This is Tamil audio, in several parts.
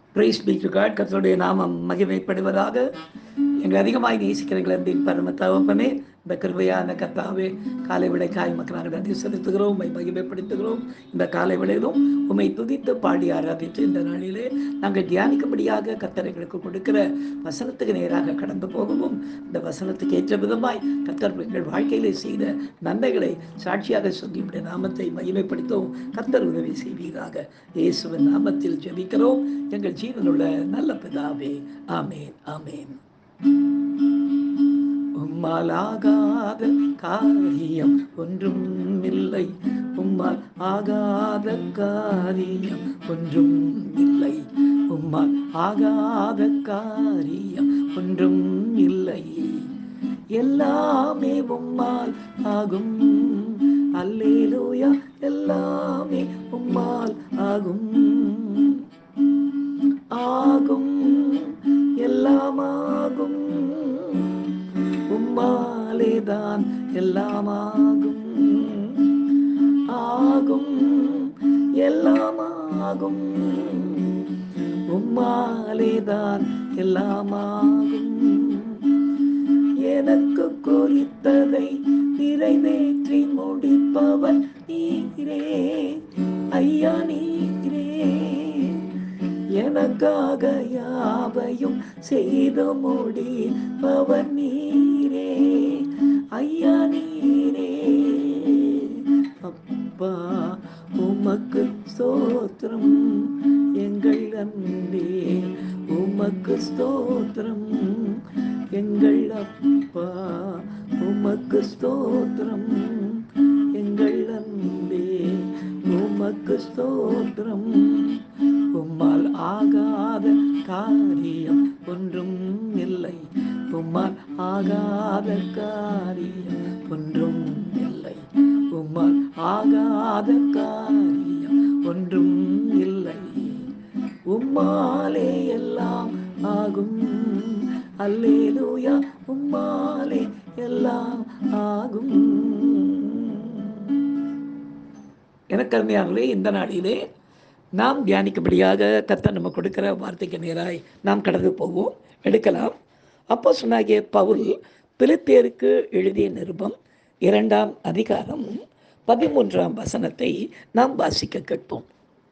பிரைஸ் பீ டு காட் கர்த்தருடைய நாமம் மகிமைப்படுவதாக எங்களை அதிகமாய் நேசிக்கிறீர்கள் அன்பின் பரம தகப்பனே இந்த கிருபையான கர்த்தாவே காலை விளை காய் மக்களாக நன்றி செலுத்துகிறோம் உண்மை மகிமைப்படுத்துகிறோம் இந்த காலை விளையிலும் உண்மை துதித்து பாடி ஆராதித்து இந்த நாளிலே நாங்கள் தியானிக்கும்படியாக கர்த்தர் எங்களுக்கு கொடுக்கிற வசனத்துக்கு நேராக கடந்து போகவும் இந்த வசனத்துக்கு ஏற்ற விதமாய் கர்த்தர் எங்கள் வாழ்க்கையிலே செய்த நன்மைகளை சாட்சியாக சொல்லி உடைய நாமத்தை மகிமைப்படுத்தவும் கர்த்தர் உதவி செய்வீராக இயேசுவின் நாமத்தில் ஜெபிக்கிறோம் எங்கள் ஜீவனுள்ள நல்ல பிதாவே ஆமேன் ஆமேன் உம்மால் ஆகாத காரியம் ஒன்றும் இல்லை உம்மால் ஆகாத காரியம் ஒன்றும் இல்லை உம்மால் ஆகாத காரியம் ஒன்றும் இல்லை எல்லாமே உம்மால் ஆகும் அல்லேலூயா எல்லாமே உம்மால் ஆகும் ஆகும் எல்லாமாகும் உம்மாலேதான் எல்லாமாகும் ஆகும் எல்லாமாகும் உம்மாலேதான் எல்லாமாகும் எனக்கு குறித்ததை நிறைவேற்றி முடிப்பவன் நீரே ஐயா நீரே எனக்காக யாவையும் செய்து முடிப்பவன் நீரே ஐயா நீரே அப்பா உமக்கு ஸ்தோத்திரம் எங்கள் அன்பே உமக்கு ஸ்தோத்திரம் எங்கள் அப்பா உமக்கு ஸ்தோத்திரம் எங்கள் அன்பே உமக்கு ஸ்தோத்திரம் உம்மால் ஆகாத காரியம் ஒன்றும் இல்லை உம்மால் ஆகாத காரியம் ஒன்றும் இல்லை உம்மால் ஆகாத காரியம் ஒன்றும் இல்லை உம்மாலே எல்லாம் ஆகும் அல்லேலூயா உம்மாலே எல்லாம் ஆகும் எனக்கு அருமையாகவே இந்த நாளிலே நாம் தியானிக்கும்படியாக கர்த்தர் நம்ம கொடுக்கிற வார்த்தைக்கு நேராய் நாம் கடந்து போவோம் எடுக்கலாம் அப்போ சொன்னாகிய பவுல் பிலித்தேருக்கு எழுதிய நிருபம் இரண்டாம் அதிகாரம் பதிமூன்றாம் வசனத்தை நாம் வாசிக்க கேட்போம்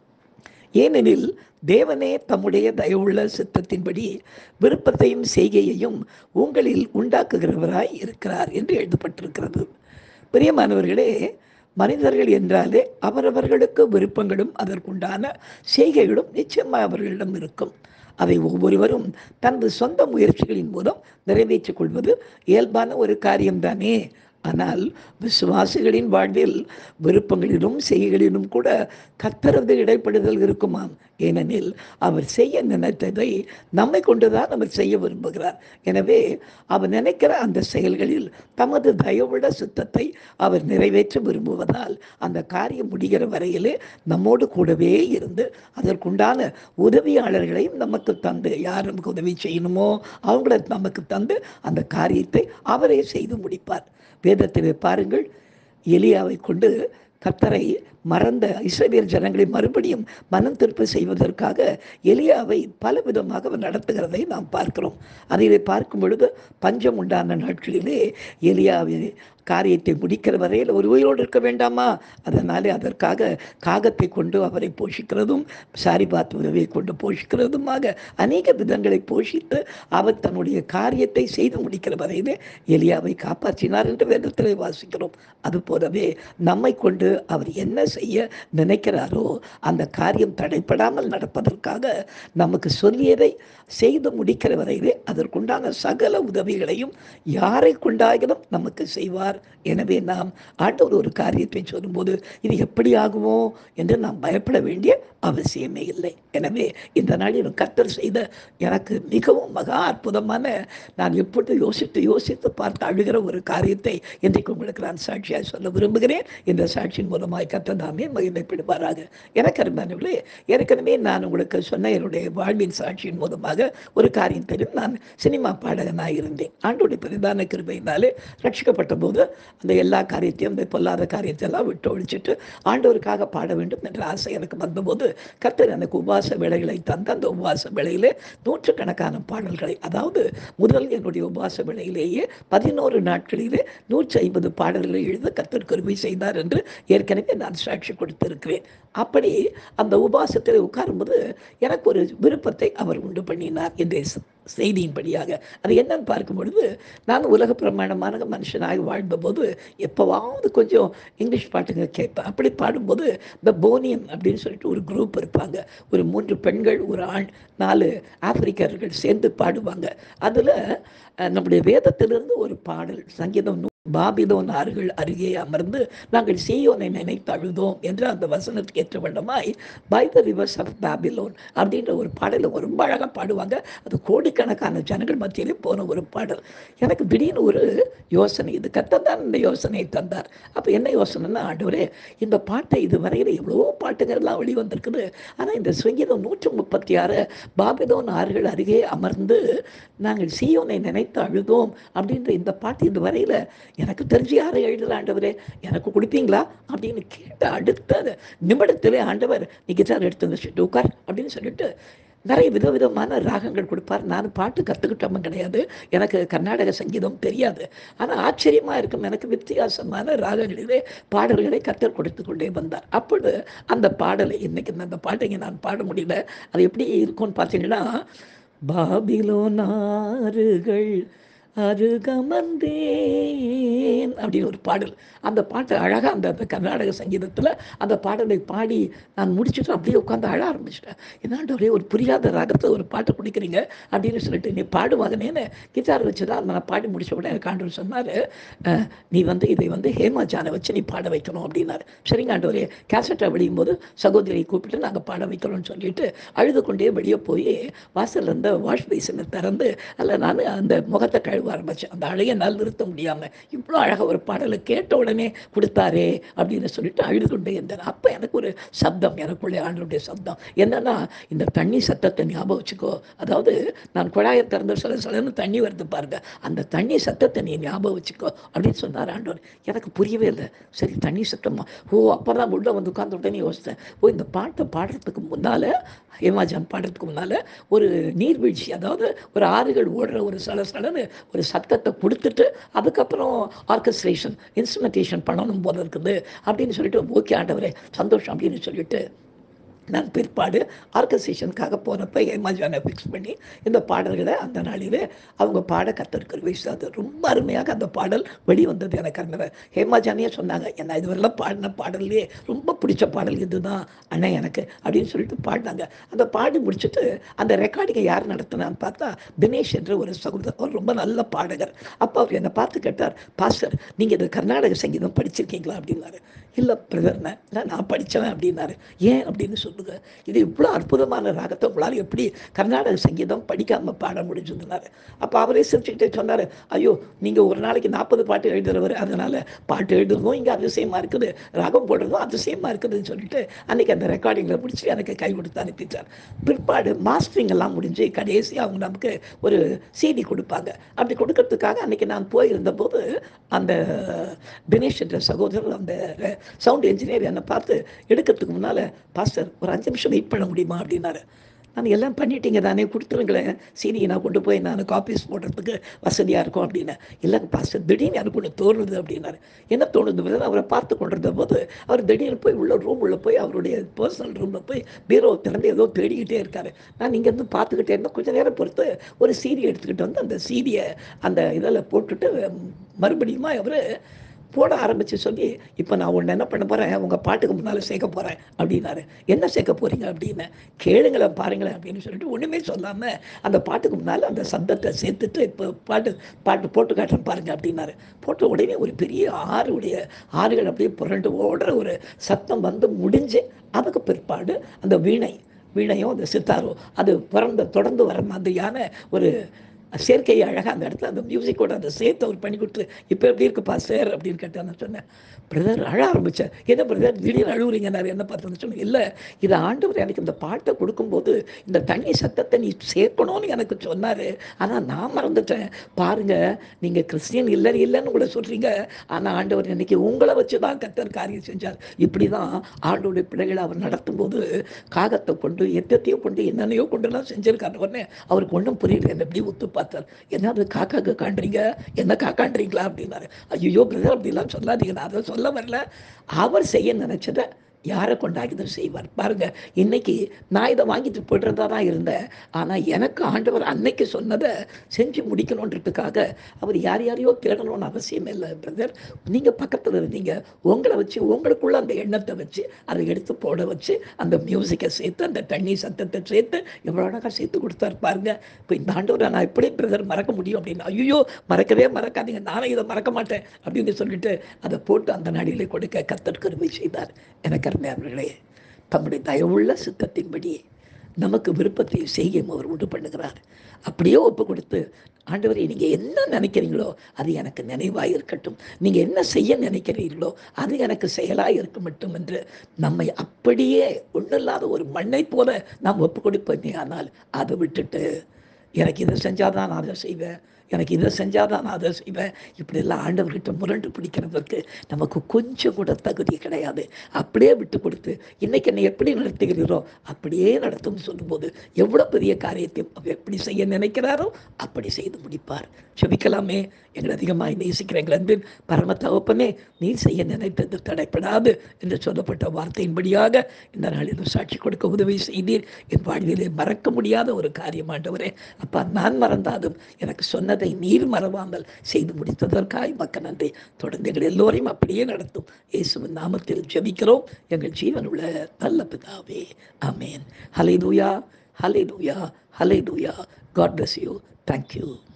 ஏனெனில் தேவனே தம்முடைய தயவுள்ள சித்தத்தின்படி விருப்பத்தையும் செய்கையையும் உங்களில் உண்டாக்குகிறவராய் இருக்கிறார் என்று எழுதப்பட்டிருக்கிறது பிரியமானவர்களே மனிதர்கள் என்றாலே அவரவர்களுக்கு விருப்பங்களும் அதற்குண்டான செய்கைகளும் நிச்சயமாக அவர்களிடம் இருக்கும் அதை ஒவ்வொருவரும் தனது சொந்த முயற்சிகளின் மூலம் நிறைவேற்றிக் கொள்வது இயல்பான ஒரு காரியம்தானே ஆனால் விசுவாசிகளின் வாழ்வில் விருப்பங்களிலும் செய்கைகளிலும் கூட கத்தரது இடைப்படுதல் இருக்குமாம் ஏனெனில் அவர் செய்ய நினைத்ததை நம்மை கொண்டுதான் அவர் செய்ய விரும்புகிறார் எனவே அவர் நினைக்கிற அந்த செயல்களில் தமது தயவுள்ள சித்தத்தை அவர் நிறைவேற்ற விரும்புவதால் அந்த காரியம் முடிகிற வரையிலே நம்மோடு கூடவே இருந்து அதற்குண்டான உதவியாளர்களையும் நமக்கு தந்து யார் நமக்கு உதவி செய்யணுமோ அவங்கள நமக்கு தந்து அந்த காரியத்தை அவரே செய்து முடிப்பார் வேதத்திலே பாருங்கள் எலியாவை கொண்டு கத்தரை மறந்த இஸ்ரேலியர் ஜனங்களை மறுபடியும் மனம் திருப்ப செய்வதற்காக எலியாவை பல விதமாக அவர் நடத்துகிறதை நாம் பார்க்கிறோம் அதிலே பார்க்கும் பொழுது பஞ்சம் உண்டான நாட்களிலே எலியாவை காரியத்தை முடிக்கிற வரையில் ஒரு உயிரோடு இருக்க வேண்டாமா அதனாலே அதற்காக காகத்தை கொண்டு அவரை போஷிக்கிறதும் சாரிபாத் உதவியை கொண்டு போஷிக்கிறதுமாக அநேக விதங்களை போஷித்து அவர் தன்னுடைய காரியத்தை செய்து முடிக்கிற வரையிலே எலியாவை காப்பாற்றினார் என்று வேதத்திலே வாசிக்கிறோம் அதுபோலவே நம்மை கொண்டு அவர் என்ன செய்ய நினைக்கிறாரோ அந்த காரியம் தடைப்படாமல் நடப்பதற்காக நமக்கு சொல்லியதை செய்து முடிக்கிற வரையிலே அதற்குண்டான சகல உதவிகளையும் யாரை கொண்டாகிலும் நமக்கு செய்வார் எனவே நாம் ஆண்டவர் ஒரு காரியத்தை சொல்லும்போது இது எப்படி ஆகுமோ என்று நாம் பயப்பட வேண்டிய அவசியமே இல்லை எனவே இந்த நாளில் கத்தர் செய்த எனக்கு மிகவும் மகா அற்புதமான நான் எப்பொழுது யோசித்து யோசித்து பார்த்து அழுகிற ஒரு காரியத்தை இன்றைக்கு உங்களுக்கு நான் சாட்சியாக சொல்ல விரும்புகிறேன் இந்த சாட்சியின் மூலமாய் கத்தர் தாமே மகிமைப்படுவாராக எனக்கு அருமையானவர்களே ஏற்கனவே நான் உங்களுக்கு சொன்ன என்னுடைய வாழ்வின் சாட்சியின் மூலமாக ஒரு காரியம் தெரியும் நான் சினிமா பாடகனாக இருந்தேன் ஆண்டோடைய பிரதான கிருபையினாலே ரட்சிக்கப்பட்ட போது அந்த எல்லா காரியத்தையும் அந்த பொல்லாத காரியத்தையெல்லாம் விட்டு ஒழிச்சிட்டு ஆண்டவருக்காக பாட வேண்டும் என்ற ஆசை எனக்கு வந்தபோது கர்த்தர் எனக்கு உபவாச வேலைகளை தந்த அந்த உபவாச வேலையிலே நூற்றுக்கணக்கான பாடல்களை அதாவது முதல் என்னுடைய உபவாச வேலையிலேயே பதினோரு நாட்களிலே நூற்றி ஐம்பது பாடல்களை எழுத கர்த்தர் கருவி செய்தார் என்று ஏற்கனவே நான் சாட்சி கொடுத்திருக்கிறேன் அப்படி அந்த உபவாசத்தில் உட்காரும்போது எனக்கு ஒரு விருப்பத்தை அவர் உண்டு பண்ணினார் என்ற செய்தியின்படியாக அது என்னன்னு பார்க்கும் பொழுது நான் உலக பிரமாணமான மனுஷனாக வாழ்ந்தபோது எப்போவாவது கொஞ்சம் இங்கிலீஷ் பாட்டுங்க கேட்பேன் அப்படி பாடும்போது இந்த போனியம் அப்படின்னு சொல்லிட்டு ஒரு குரூப் இருப்பாங்க ஒரு மூன்று பெண்கள் ஒரு ஆண் நாலு ஆப்பிரிக்கர்கள் சேர்ந்து பாடுவாங்க அதில் நம்முடைய வேதத்திலிருந்து ஒரு பாடல் சங்கீதம் நூ- பாபிலோன் ஆறுகள் அருகே அமர்ந்து நாங்கள் சீயோனை நினைத்து அழுதோம் என்று அந்த வசனத்துக்கு ஏற்ற வண்ணமாய் by the rivers of Babylon அப்படின்ற ஒரு பாடலை ரொம்ப அழகாக பாடுவாங்க அது கோடிக்கணக்கான ஜனங்கள் மத்தியிலே போன ஒரு பாடல் எனக்கு திடீர்னு ஒரு யோசனை இது கத்தன் தான் இந்த யோசனையை தந்தார் அப்போ என்ன யோசனைன்னா ஆண்டவரே இந்த பாட்டை இது வரையில் எவ்வளவோ பாட்டுங்கள்லாம் வெளிவந்திருக்குது ஆனால் இந்த சங்கீதம் நூற்றி முப்பத்தி ஆறு பாபிலோன் ஆறுகள் அருகே அமர்ந்து நாங்கள் சீயோனை நினைத்து அழுதோம் அப்படின்ற இந்த பாட்டு இது வரையில் எனக்கு தெரிஞ்சு யாரை எழுதல ஆண்டவரே எனக்கு கொடுப்பீங்களா அப்படின்னு கேட்ட அடுத்த நிமிடத்திலே ஆண்டவர் நீ கிட்டார் எடுத்து வச்சுட்டு உட்கார் அப்படின்னு சொல்லிட்டு நிறைய விதவிதமான ராகங்கள் கொடுப்பார் நான் பாட்டு கற்றுக்கிட்டவன் கிடையாது எனக்கு கர்நாடக சங்கீதம் தெரியாது ஆனால் ஆச்சரியமாக இருக்கும் எனக்கு வித்தியாசமான ராகங்களிலே பாடல்களை கற்றுக் கொடுத்து கொண்டே வந்தார் அப்பொழுது அந்த பாடலை இன்னைக்கு அந்த பாட்டை நான் பாட முடியல அது எப்படி இருக்கும்னு பார்த்தீங்கன்னா பாபிலோனாறுகள் அருகமர்ந்தேன் அப்படின்னு ஒரு பாடல் அந்த பாட்டு அழகாக அந்த அந்த கர்நாடக சங்கீதத்தில் அந்த பாடலை பாடி நான் முடிச்சுட்டு அப்படியே உட்காந்து அழ ஆரம்பிச்சிட்டேன் என்னாண்டு ஒரே ஒரு புரியாத ராகத்தை ஒரு பாட்டு குடிக்கிறீங்க அப்படின்னு சொல்லிட்டு நீ பாடுவாங்கன்னு கிட்டார் வச்சு தான் நான் பாடி முடிச்ச உடனே எனக்கு ஆண்டவர் சொன்னார் நீ வந்து இதை வந்து ஹேமா ஜானை வச்சு நீ பாட வைக்கணும் அப்படின்னாரு சரிங்க ஆண்டவரே கேசட்டை வெளியும் போது சகோதரியை கூப்பிட்டு நாங்கள் பாட வைக்கிறோம்னு சொல்லிட்டு அழுது கொண்டே வெளியே போய் வாசல்ல இருந்த வாஷ் பேசினை திறந்து அதில் நான் அந்த முகத்தை கழுவ ஆரம்பித்தேன் அந்த அழைய நாள் நிறுத்த முடியாமல் இவ்வளோ அழகாக ஒரு பாடலை கேட்ட உடனே கொடுத்தாரே அப்படின்னு சொல்லிட்டு அழுது கொண்டே இருந்தேன் அப்போ எனக்கு ஒரு சப்தம் எனக்குள்ளே ஆண்டருடைய சப்தம் என்னன்னா இந்த தண்ணி சத்தத்தை ஞாபகம் வச்சுக்கோ அதாவது நான் குழாயை திறந்த சில சிலன்னு தண்ணி வருது பாருங்க அந்த தண்ணி சத்தத்தை நீ ஞாபகம் வச்சுக்கோ அப்படின்னு சொன்னார் ஆண்டவர் எனக்கு புரியவே இல்லை சரி தண்ணி சத்தமா ஓ அப்போ தான் உள்ள வந்து உட்கார்ந்த உடனே யோசித்தேன் ஓ இந்த பாட்டை பாடுறதுக்கு முன்னால் ஹேமாஜான் பாடுறதுக்கு முன்னால் ஒரு நீர்வீழ்ச்சி அதாவது ஒரு ஆறுகள் ஓடுற ஒரு சல சலன்னு ஒரு சத்தத்தை கொடுத்துட்டு அதுக்கப்புறம் ஆர்கஸ்ட்ரேஷன் இன்ஸ்ட்ருமெண்டேஷன் பண்ணணும் போல இருக்குது அப்படின்னு சொல்லிட்டு ஓகே ஆண்டவரே சந்தோஷம் அப்படின்னு சொல்லிட்டு நான் பிற்பாடு ஆர்கஸ்ட்ரேஷனுக்காக போனப்போ ஹேமாஜானை ஃபிக்ஸ் பண்ணி இந்த பாடல்களை அந்த நாளிலே அவங்க பாட கத்திருக்கிற வயசு அது ரொம்ப அருமையாக அந்த பாடல் வெளிவந்தது எனக்கு அந்த ஹேமாஜானியே சொன்னாங்க என்ன இதுவரெல்லாம் பாடின பாடல்லையே ரொம்ப பிடிச்ச பாடல் இதுதான் அண்ணன் எனக்கு அப்படின்னு சொல்லிட்டு பாடினாங்க அந்த பாடி முடிச்சுட்டு அந்த ரெக்கார்டிங்கை யார் நடத்தினான்னு பார்த்தா தினேஷ் என்ற ஒரு சகோதரர் அவர் ரொம்ப நல்ல பாடகர் அப்போ அவர் என்னை பார்த்து கேட்டார் பாஸ்டர் நீங்கள் இது கர்நாடக சங்கீதம் படிச்சிருக்கீங்களா அப்படின்னாரு இல்லை பிரதர்னே இல்லை நான் படித்தவன் அப்படின்னாரு ஏன் அப்படின்னு சொல்லுங்க இது இவ்வளோ அற்புதமான ராகத்தை உங்களால் எப்படி கர்நாடக சங்கீதம் படிக்காமல் பாட முடிஞ்சதுனாரு அப்போ அவரே சிரிச்சுக்கிட்டே சொன்னார் ஐயோ நீங்கள் ஒரு நாளைக்கு நாற்பது பாட்டு எழுதுறவர் அதனால் பாட்டு எழுதுறதும் இங்கே அதிசயமாக இருக்குது ராகம் போடுறதும் அதிசயமாக இருக்குதுன்னு சொல்லிட்டு அன்றைக்கி அந்த ரெக்கார்டிங்கில் முடிச்சு எனக்கு கை கொடுத்து அனுப்பிச்சார் பிற்பாடு மாஸ்டரிங் எல்லாம் முடிஞ்சு கடைசி அவங்க நமக்கு ஒரு சிடி கொடுப்பாங்க அப்படி கொடுக்கறதுக்காக அன்றைக்கி நான் போயிருந்த போது அந்த தினேஷ் என்ற சகோதரர் அந்த சவுண்ட் இன்ஜினியர் என்னை பார்த்து எடுக்கிறதுக்கு முன்னால் பாஸ்டர் ஒரு அஞ்சு நிமிஷம் வெயிட் பண்ண முடியுமா அப்படின்னாரு நான் எல்லாம் பண்ணிட்டீங்க தானே கொடுத்துருங்களேன் சீனியை நான் கொண்டு போய் நான் காப்பீஸ் போடுறதுக்கு வசதியாக இருக்கும் அப்படின்னு இல்லைங்க பாஸ்டர் திடீர்னு எனக்கு ஒன்று தோணுது அப்படின்னாரு என்ன தோணுது பதில் அவரை பார்த்து கொண்டிருந்த போது அவர் திடீர்னு போய் உள்ள ரூம் உள்ள போய் அவருடைய பர்சனல் ரூமில் போய் பீரோ திறந்து ஏதோ தேடிக்கிட்டே இருக்காரு நான் இங்கேருந்து பார்த்துக்கிட்டே இருந்தேன் கொஞ்சம் நேரம் பொறுத்து ஒரு சீடி எடுத்துக்கிட்டு வந்து அந்த சீடியை அந்த இதில் போட்டுட்டு மறுபடியுமா அவர் போட ஆரம்பித்து சொல்லி இப்போ நான் ஒன்று என்ன பண்ண போகிறேன் உங்கள் பாட்டுக்கு முன்னால் சேர்க்க போகிறேன் அப்படின்னாரு என்ன சேர்க்க போகிறீங்க அப்படின்னு கேளுங்களேன் பாருங்களேன் அப்படின்னு சொல்லிட்டு ஒன்றுமே சொல்லாமல் அந்த பாட்டுக்கு முன்னால் அந்த சப்தத்தை சேர்த்துட்டு இப்போ பாட்டு பாட்டு போட்டு காட்டுறேன் பாருங்க அப்படின்னாரு போட்ட உடனே ஒரு பெரிய ஆறுடைய ஆறுகள் அப்படியே புரண்டு ஓடுற ஒரு சத்தம் வந்து முடிஞ்சு அதுக்கு பிற்பாடு அந்த வீணை வீணையும் அந்த சித்தாரோ அது பிறந்த தொடர்ந்து வர மாதிரியான ஒரு சேர்க்கையை அழகாக அந்த இடத்துல அந்த மியூசிக்கோட அந்த சேர்த்து அவர் பண்ணி கொடுத்து இப்போ எப்படி இருக்குப்பா சார் அப்படின்னு கேட்டு நான் சொன்னேன் பிரதர் அழ ஆரம்பித்தேன் என்ன பிரதர் திடீர்னு அழுவுறீங்க நான் என்ன பார்த்தேன்னு சொன்னேன் இல்லை இது ஆண்டவர் எனக்கு இந்த பாட்டை கொடுக்கும்போது இந்த தண்ணி சத்தத்தை நீ சேர்க்கணும்னு எனக்கு சொன்னார் ஆனால் நான் மறந்துட்டேன் பாருங்க நீங்கள் கிறிஸ்டியன் இல்லைன்னு இல்லைன்னு கூட சொல்கிறீங்க ஆனால் ஆண்டவர் இன்னைக்கு உங்களை வச்சு தான் கத்தர் காரியம் செஞ்சார் இப்படி தான் ஆண்டோடைய பிள்ளைகளை அவர் நடத்தும்போது காகத்தை கொண்டு எத்தத்தையோ கொண்டு என்னென்னையோ கொண்டுலாம் செஞ்சிருக்காரு உடனே அவருக்கு ஒன்றும் புரியல என்ன எப்படி ஒத்து பார்த்தார் என்ன அது காக்காக்கு காண்றீங்க என்ன காக்காண்றீங்களா அப்படின்னாரு ஐயோ பிரதர் அப்படிலாம் சொல்லாதீங்க நான் அதை சொல்ல வரல அவர் செய்ய நினைச்சதை யாரை கொண்டாகிதோ செய்வார் பாருங்க இன்னைக்கு நான் இதை வாங்கிட்டு போய்ட்டு தான் இருந்தேன் ஆனால் எனக்கு ஆண்டவர் அன்னைக்கு சொன்னதை செஞ்சு முடிக்கணுன்றதுக்காக அவர் யார் யாரையோ தேடணும்னு அவசியம் இல்லை பிரதர் நீங்கள் பக்கத்தில் இருந்தீங்க உங்களை வச்சு உங்களுக்குள்ள அந்த எண்ணத்தை வச்சு அதை எடுத்து போட வச்சு அந்த மியூசிக்கை சேர்த்து அந்த தண்ணி சத்தத்தை சேர்த்து எவ்வளோ அழகாக சேர்த்து கொடுத்தாரு பாருங்க இப்போ இந்த ஆண்டவரை நான் எப்படி பிரதர் மறக்க முடியும் அப்படின்னு ஐயோ மறக்கவே மறக்காதீங்க நானே இதை மறக்க மாட்டேன் அப்படின்னு சொல்லிட்டு அதை போட்டு அந்த நாடியிலே கொடுக்க கத்தர் கருமை செய்தார் எனக்கு அருமையானவர்களே தம்முடைய தயவுள்ள சித்தத்தின்படி நமக்கு விருப்பத்தை செய்யும் அவர் உண்டு பண்ணுகிறார் அப்படியே ஒப்பு கொடுத்து ஆண்டவரே நீங்கள் என்ன நினைக்கிறீங்களோ அது எனக்கு நினைவாக இருக்கட்டும் நீங்கள் என்ன செய்ய நினைக்கிறீர்களோ அது எனக்கு செயலாக இருக்க மட்டும் என்று நம்மை அப்படியே ஒன்றில்லாத ஒரு மண்ணை போல நாம் ஒப்பு கொடுப்போமே ஆனால் அதை விட்டுட்டு எனக்கு இதை செஞ்சாதான் நான் அதை செய்வேன் எனக்கு இதை செஞ்சாதான் நான் அதை செய்வேன் இப்படியெல்லாம் ஆண்டவர்கிட்ட முரண்டு பிடிக்கிறதுக்கு நமக்கு கொஞ்சம் கூட தகுதி கிடையாது அப்படியே விட்டு கொடுத்து இன்னைக்கு என்னை எப்படி நடத்துகிறீரோ அப்படியே நடத்தும்னு சொல்லும்போது எவ்வளோ பெரிய காரியத்தையும் அவர் எப்படி செய்ய நினைக்கிறாரோ அப்படி செய்து முடிப்பார் செபிக்கலாமே எங்களை அதிகமாக நேசிக்கிற எங்கள் அன்பின் பரம தகப்பனே நீ செய்ய நினைத்தது தடைப்படாது என்று சொல்லப்பட்ட வார்த்தையின்படியாக இந்த நாளில் சாட்சி கொடுக்க உதவி செய்தீர் என் வாழ்விலே மறக்க முடியாத ஒரு காரியம் ஆண்டவரே அப்பா நான் மறந்தாலும் எனக்கு சொன்னதை நீர் மறவாமல் செய்து முடித்ததற்காய் மக்க நன்றி தொடர்ந்து எங்கள் எல்லோரையும் அப்படியே நடத்தும் இயேசுவின் நாமத்தில் ஜெபிக்கிறோம் எங்கள் ஜீவனுள்ள நல்ல பிதாவே ஆமேன் ஹலே தூயா ஹலே தூயா ஹலே தூயா காட் பிளஸ் யூ தேங்க்யூ